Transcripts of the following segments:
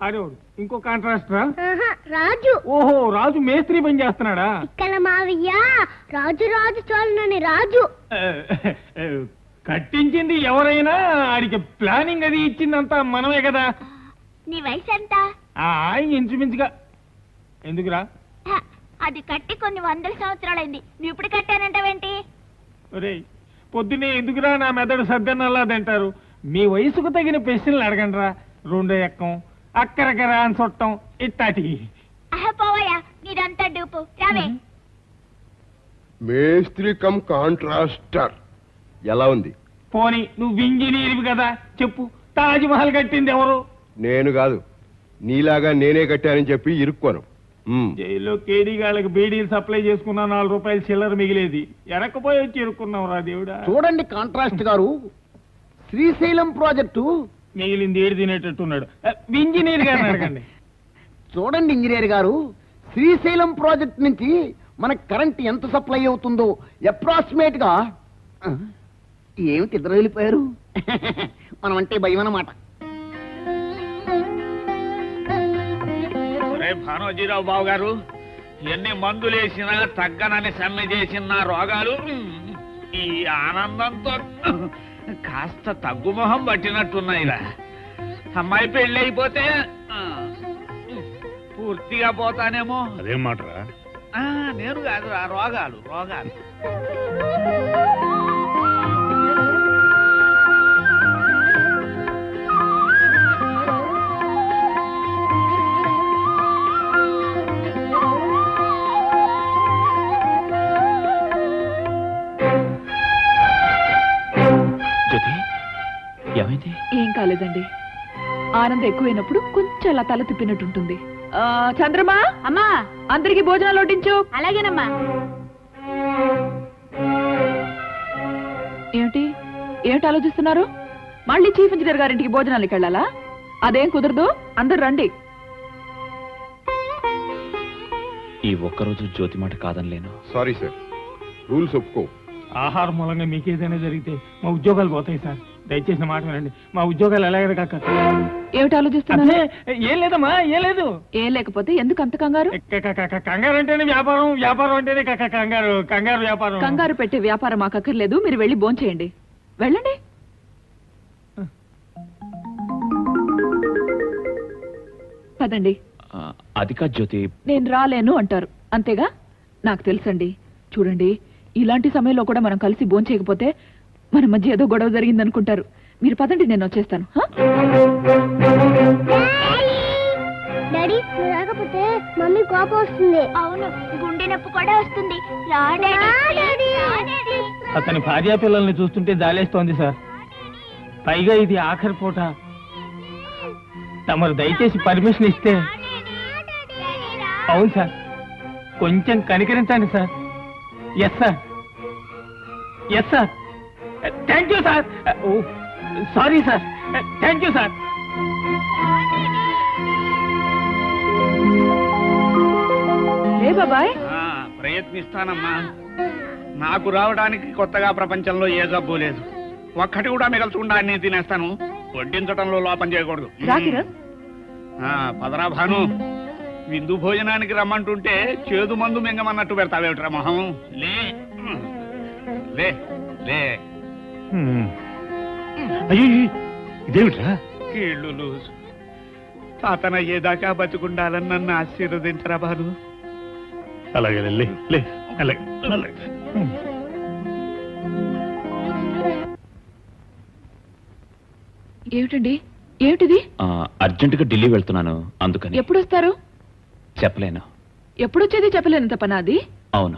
ఆడేవాడు ఇంకో కాంట్రాక్టరా ఆహా, రాజు ఓహో రాజు మేస్త్రి పని చేస్తున్నాడా ఇక్కడ మావయ్య రాజు రాజు చోళనని రాజు ఆ, ఆ, కట్టించింది ఎవరైనా ఆడికి ప్లానింగ్ అది ఇచ్చిందంతా మనమే కదా నీ వయసు ఎంత ఆ ఇంచుమించుగా ఎందుకురా హ, అది కట్టి కొన్ని వందల సంవత్సరాలైంది నువ్వు ఇప్పుడు కట్టానంటావేంటి ఒరేయ్ పొద్దునే ఎందుకురా నా మెదడు సద్దన్నలా తింటారు మీ వయసుకు తగిన ప్రశ్నలు అడగండిరా రెండో ఎక్కం అక్కరకర అని చుట్టం ఇట్టాటి అహ పోవయ్యా నీదంతా డూపు రావే మేస్త్రి కమ్ కాంట్రాస్టర్ ఎలా ఉంది పోని నువ్వు ఇంజనీర్వి కదా చెప్పు తాజ్ మహల్ కట్టింది ఎవరు నేను కాదు నీలాగా నేనే కట్టానని చెప్పి ఇరుక్కోను ఉమ్. జైల్లో కేడీ గాళ్ళకి బీడీలు సప్లై చేసుకున్నా నాలుగు రూపాయలు చిల్లర మిగిలేది ఎనకపోయి వచ్చి ఇరుక్కున్నాం రా దేవుడా చూడండి కాంట్రాస్ట్ గారు శ్రీశైలం ప్రాజెక్టు మిగిలింది ఏడు తినేటట్టున్నాడు ఆ, ఇంజనీర్ గారిని అడగండి చూడండి ఇంజనీర్ గారు శ్రీశైలం ప్రాజెక్ట్ నుంచి మనకు కరెంట్ ఎంత సప్లై అవుతుందో అప్రాక్సిమేట్ గా ఆ, ఏమిటి ఇద్దరు వెళ్ళిపోయారు మనం అంటే భయం అన్నమాట ఒరే భానోజీరావు బాబు గారు ఎన్ని మందులేసినా తగ్గనని సమ్మె చేసిన నా రోగాలు ఉమ్, ఈ ఆనందంతో కాస్త తగ్గుమొహం పట్టినట్టున్నాయిరా అమ్మాయి పెళ్ళి అయిపోతే ఆ, పూర్తిగా పోతానేమో అదేం మాటరా ఆ, నేను కాదు ఆ రోగాలు రోగాలు జ్యోతి ఏమైంది ఏం కాలేదండి ఆనందం ఎక్కువైనప్పుడు కొంచెం అలా తల తిప్పినట్టుంటుంది ఆ, చంద్రమా అమ్మా అందరికి భోజనాలు వడ్డించు అలాగేనమ్మా ఏమిటి ఏమిటి ఆలోచిస్తున్నారు మళ్ళీ చీఫ్ ఇంజనీర్ గారింటికి భోజనాలకి వెళ్ళాలా అదేం కుదరదు అందరు రండి ఈ ఒక్కరోజు జ్యోతి మాట కాదనలేను సారీ సార్ రూల్స్ ఒప్పుకో ఆహారం మూలంగా మీకు ఏదైనా జరిగితే మా ఉద్యోగాలు పోతాయి సార్ దయచేసి నా మాట వినండి మా ఉద్యోగాలు ఎలాగైనా కాక ఏమిటి ఆలోచిస్తున్నారు అదే, ఏం లేదమ్మా ఏం లేదు ఏం లేకపోతే ఎందుకు అంత కంగారు క- క- క- క- కంగారు అంటేనే వ్యాపారం వ్యాపారం అంటేనే క- క- కంగారు కంగారు వ్యాపారం కంగారు పెట్టే వ్యాపారం మాకు అక్కర్లేదు మీరు వెళ్ళి భోంచేయండి వెళ్ళండి పదండి ఆ, అది కాదు జ్యోతి నేను రాలేను అంటారు అంతేగా నాకు తెలుసండి చూడండి ఇలాంటి సమయంలో కూడా మనం కలిసి భోంచేయకపోతే మన మధ్య ఏదో గొడవ జరిగిందనుకుంటారు మీరు పదండి నేను వచ్చేస్తాను హా? డాడీ నువ్వు రాకపోతే మమ్మీ కోపం వస్తుంది అవును గుండె నొప్పి కూడా వస్తుంది రా డాడీ. రా, డాడీ. రా, డాడీ. అతని భార్యా పిల్లల్ని చూస్తుంటే జాలేస్తోంది సార్ పైగా ఇది ఆఖరి పూట తమరు దయచేసి పర్మిషన్ ఇస్తే అవును సార్ కొంచెం కనికరించండి sir yes sir yes sir thank you sir oh sorry sir thank you sir ఏ బాబాయ్ ఆ, ప్రయత్నిస్తానమ్మా నాకు రావడానికి కొత్తగా ప్రపంచంలో ఏ జబ్బు లేదు ఒక్కటి కూడా మిగల్చకుండా అన్ని తినేస్తాను వడ్డించడంలో లోపం చేయకూడదు రాకిరా ఆ, పదరా భాను విందు భోజనానికి రమ్మంటుంటే చేదు మందు మింగమన్నట్టు పెడతావేమిట్రా మొహం లే లే లే అయ్యో ఇదేమిట్రా కీళ్ళు లూజు తాతనయ్యేదాకా బతుకుండాలని నన్ను ఆశీర్వదించరా భాను అలాగే లే లే అలాగే అలాగే ఏమిటండి ఏమిటిది ఆ, అర్జెంటుగా ఢిల్లీ వెళ్తున్నాను అందుకని ఎప్పుడు వస్తారు చెప్పలేను ఎప్పుడు వచ్చేది చెప్పలేనంత పని అది అవును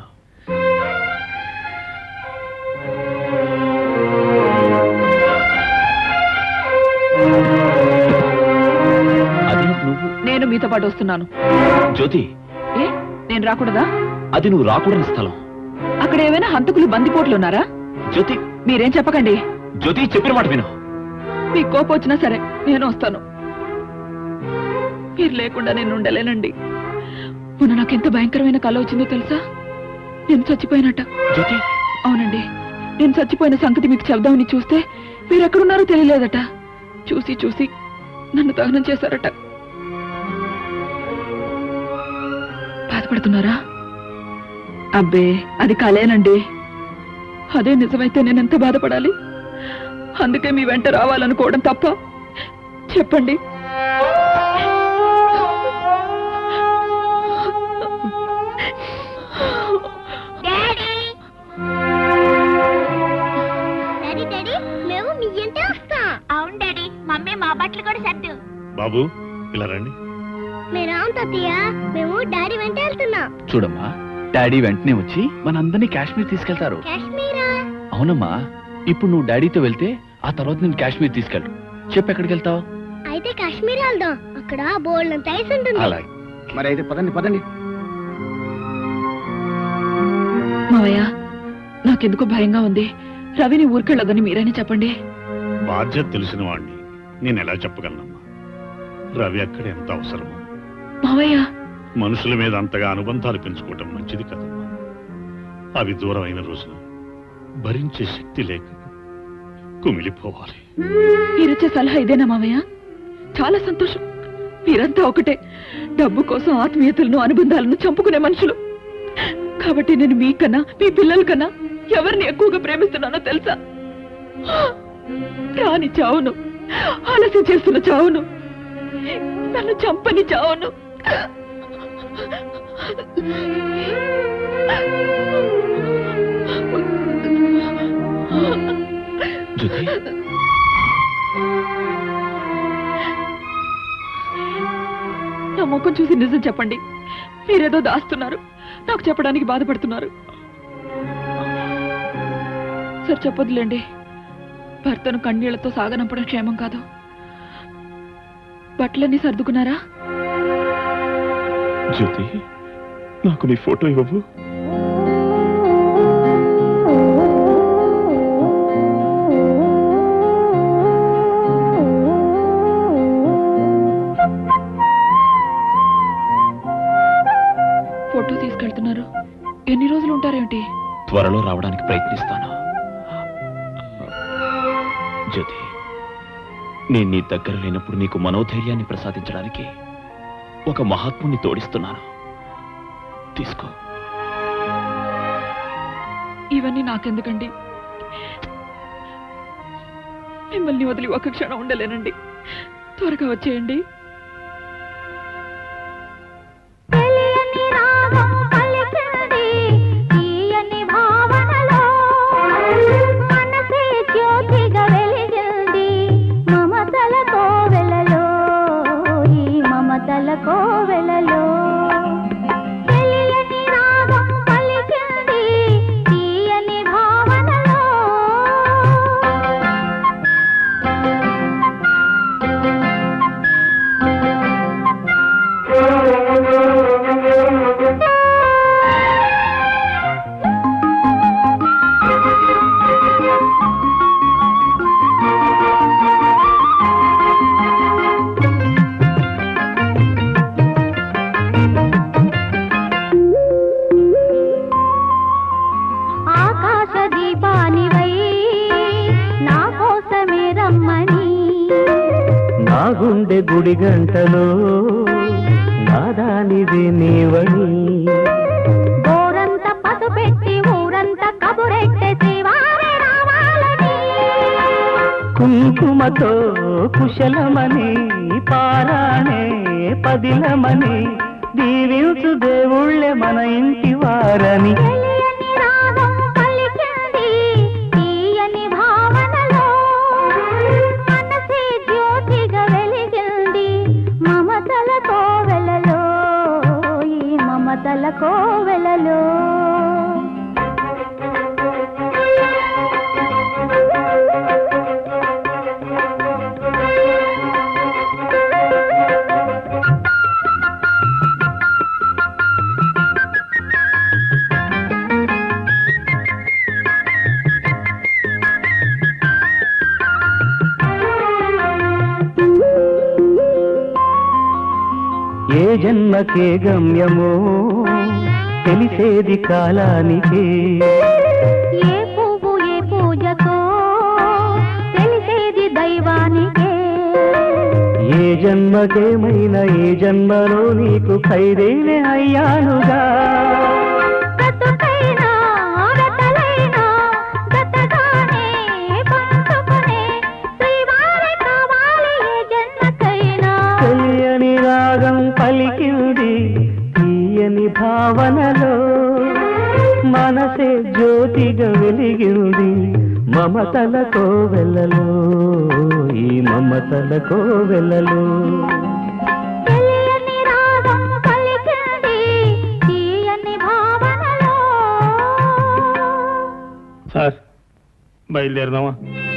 అది నువ్వు నేను మీతో పాటు వస్తున్నాను జ్యోతి ఏ నేను రాకూడదా అది నువ్వు రాకూడని స్థలం అక్కడ ఏమైనా హంతకులు బందిపోట్లు ఉన్నారా జ్యోతి మీరేం చెప్పకండి జ్యోతి చెప్పిన మాట విను మీకు కోపం వచ్చినా సరే నేను వస్తాను మీరు లేకుండా నేను ఉండలేనండి మొన్న నాకు ఎంత భయంకరమైన కళ వచ్చిందో తెలుసా నేను చచ్చిపోయినట్ట జ్యోతి అవునండి నేను చచ్చిపోయిన సంగతి మీకు చెప్దామని చూస్తే మీరు ఎక్కడున్నారో తెలియలేదట చూసి చూసి నన్ను దహనం చేశారట బాధపడుతున్నారా అబ్బే అది కలేనండి అదే నిజమైతే నేను ఎంత బాధపడాలి అందుకే మీ వెంట రావాలనుకోవడం తప్ప చెప్పండి డాడీ డాడీ డాడీ మేము మీ ఇంటే వస్తాం అవును డాడీ మమ్మీ మా బట్టలు కూడా సర్దు బాబు ఇలా రండి మీరు అవును తాతయ్య మేము డాడీ వెంట వెళ్తున్నాం చూడమ్మా డాడీ వెంటనే వచ్చి మనందరినీ కాశ్మీర్ తీసుకెళ్తారు కాశ్మీరా అవునమ్మా ఇప్పుడు నువ్వు డాడీతో వెళ్తే ఆ తర్వాత నేను కాశ్మీర్ తీసుకెళ్ళు చెప్పు ఎక్కడికి వెళ్తావు అయితే కాశ్మీర్ వెళ్దాం అక్కడ బోల్డ్ అంత ఐస్ ఉంటుంది అలాగే మరి అయితే పదండి పదండి మావయ్య నాకెందుకో భయంగా ఉంది రవిని ఊరికెళ్ళదని మీరైనా చెప్పండి బాధ్యత తెలిసిన వాడిని నేను ఎలా చెప్పగలనమ్మా రవి అక్కడ ఎంత అవసరమో మావయ్య మనుషుల మీద అంతగా అనుబంధాలు పెంచుకోవటం మంచిది కదమ్మా అవి దూరం అయిన రోజున భరించే శక్తి లేక కుమిలిపోవాలి మీరిచ్చే సలహా ఇదేనా మావయ్య చాలా సంతోషం మీరంతా ఒకటే డబ్బు కోసం ఆత్మీయతలను అనుబంధాలను చంపుకునే మనుషులు కాబట్టి నేను మీకన్నా మీ పిల్లల కన్నా ఎవరిని ఎక్కువగా ప్రేమిస్తున్నానో తెలుసా రాని చావును ఆలస్యం చేస్తున్న చావును నన్ను చంపని చావును జ్యోతి నా ముఖం చూసి నిజం చెప్పండి మీరేదో దాస్తున్నారు నాకు చెప్పడానికి బాధపడుతున్నారు సార్ చెప్పొద్దులేండి భర్తను కన్నీళ్లతో సాగనంపడం క్షేమం కాదు బట్టలన్నీ సర్దుకున్నారా జ్యోతి నాకు నీ ఫోటో ఇవ్వవు ఫోటో తీసుకెళ్తున్నారు ఎన్ని రోజులు ఉంటారేమిటి త్వరలో రావడానికి ప్రయత్నిస్తాను జ్యోతి నేను నీ దగ్గర లేనప్పుడు నీకు మనోధైర్యాన్ని ప్రసాదించడానికి ఒక మహాత్ముని తోడిస్తున్నాను తీసుకో ఇవన్నీ నాకెందుకండి మిమ్మల్ని వదిలి ఒక క్షణం ఉండలేనండి త్వరగా వచ్చేయండి తెలియని రాగం పలికింది తీయని భావనలో మనసే జ్యోతిగా వెలిగింది మమతల కోవెలలో ఈ మమతల కోవెలలో తెలియని రాగం పలికింది తీయని భావనలో ఆకాశ దీపానివై నా కోసమే రమ్మని నా గుండె గుడి గంటలో నాదానిది నీవని గోరంత పసు పెట్టి ఊరంత కబురెట్టే శ్రీవారి రావాలని కుంకుమతో కుశలమని పారాణే పదిలమని దీవించు దేవుళ్ళే మన ఇంటి వారని తెలియని రాగం పలికింది తీయని భావనలో మనసే జ్యోతిగా వెలిగింది మమతల కోవెలలో ఈ మమతల కోవెలలో ఏ జన్మకే గమ్యమో తెలిసేది కాలానికే ఏ పువ్వు ఏ పూజకో తెలిసేది దైవానికే ఏ జన్మకేమైనా ఏ జన్మలో నీకు ఖైదేనే అయ్యానుగా బ్రతుకైనా ఆడతలైనా జతగానే పంచుకునే శ్రీవారి కావాలి ఏ జన్మకైనా తెలియని రాగం పలికింది తీయని భావనలో మనసే జ్యోతిగా వెలిగింది మమతల కోవెలలో ఈ మమతల కోవెలలో తెలియని రాగం పలికింది తీయని భావనలో సార్ బయలుదేరదామా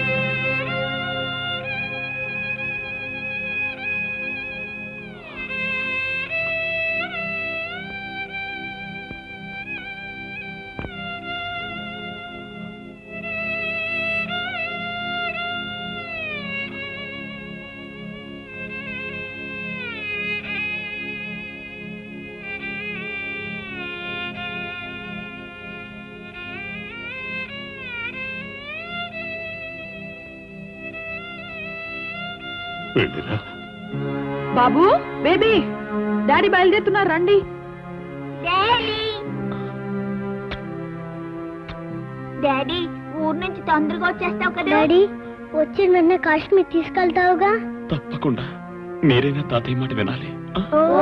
వెళ్ళిరా బాబు బేబీ డాడీ బయలుదేరుతున్నారు రండి డాడీ డాడీ ఊరు నుంచి తొందరగా వచ్చేస్తావు కదా డాడీ వచ్చిన వెంటనే కాశ్మీర్ తీసుకెళ్తావుగా తప్పకుండా మీరైనా తాతయ్య మాట వినాలి ఆ? ఓ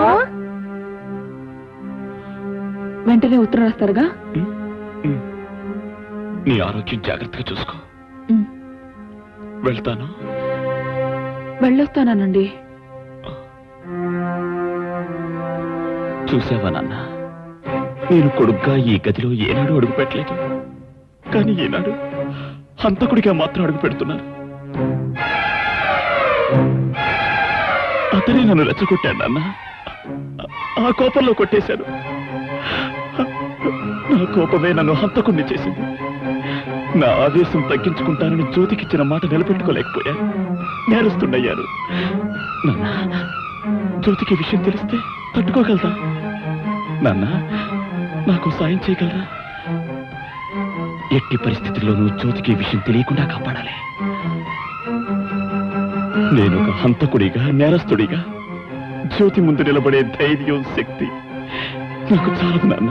వెంటనే ఉత్తరం రాస్తారుగా ఉమ్. నీ ఆరోగ్యం జాగ్రత్తగా చూసుకో ఉమ్. వెళ్తాను వెళ్ళొస్తానండి చూసావా నాన్న నేను కొడుగ్గా ఈ గదిలో ఏనాడు అడుగు పెట్టలేదు కానీ ఈనాడు హంతకుడిగా మాత్రం అడుగు పెడుతున్నాను అతనే నన్ను రెచ్చగొట్టాడు నాన్న ఆ కోపంలో కొట్టేశాను నా కోపమే నన్ను హంతకుణ్ణి చేసింది నా ఆవేశం తగ్గించుకుంటానని జ్యోతికిచ్చిన మాట నిలబెట్టుకోలేకపోయాను నేరస్తుండయ్యాను నాన్న జ్యోతికి ఈ విషయం తెలిస్తే తట్టుకోగలదా నాన్న నాకు సాయం చేయగలరా ఎట్టి పరిస్థితుల్లోనూ జ్యోతికి ఈ విషయం తెలియకుండా కాపాడాలి నేను ఒక హంతకుడిగా నేరస్తుడిగా జ్యోతి ముందు నిలబడే ధైర్యం శక్తి నాకు చాలదు నాన్న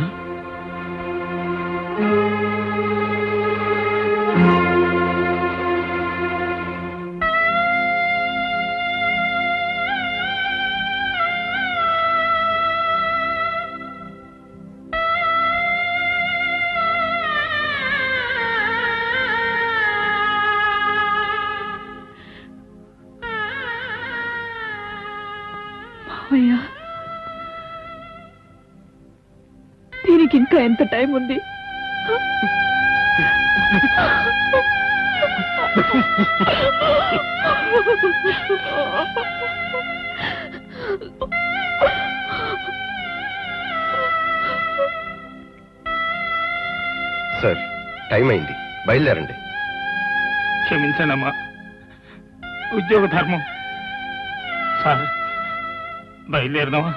మావయ్య దీనికి ఇంకా ఎంత టైం ఉంది సార్ టైం అయింది బయలుదేరండి క్షమించనమ్మా ఉద్యోగ ధర్మం సార్ బయలుదేరదామా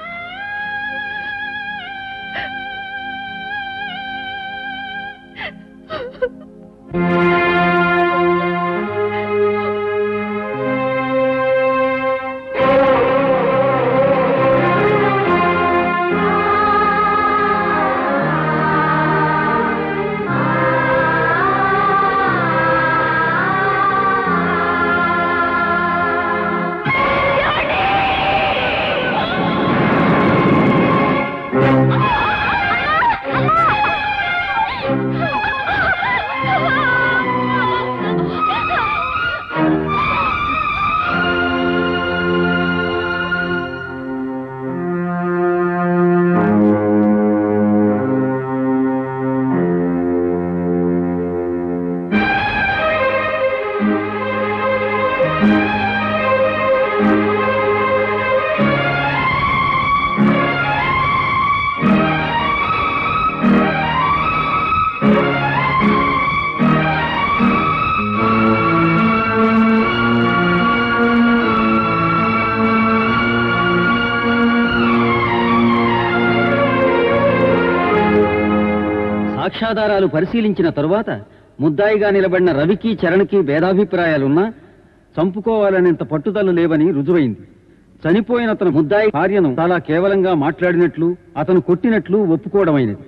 సాక్ష్యాధారాలు పరిశీలించిన తరువాత ముద్దాయిగా నిలబడిన రవికి చరణ్కి భేదాభిప్రాయాలున్నా చంపుకోవాలనేంత పట్టుదల లేవని రుజువైంది చనిపోయిన అతను ముద్దాయి భార్యను చాలా కేవలంగా మాట్లాడినట్లు అతను కొట్టినట్లు ఒప్పుకోవడమైనది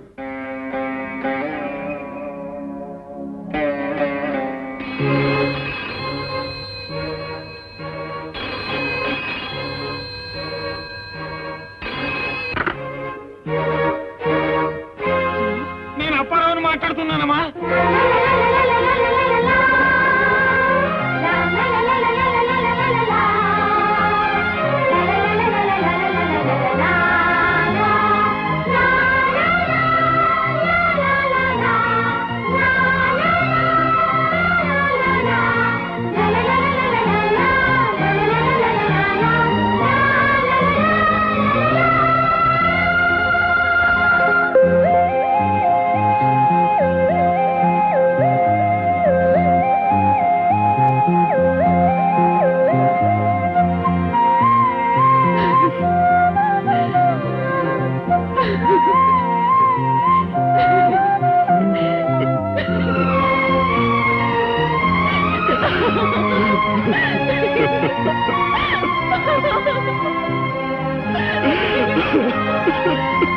నేను అప్పారావుని మాట్లాడుతున్నానమ్మా Ha ha ha!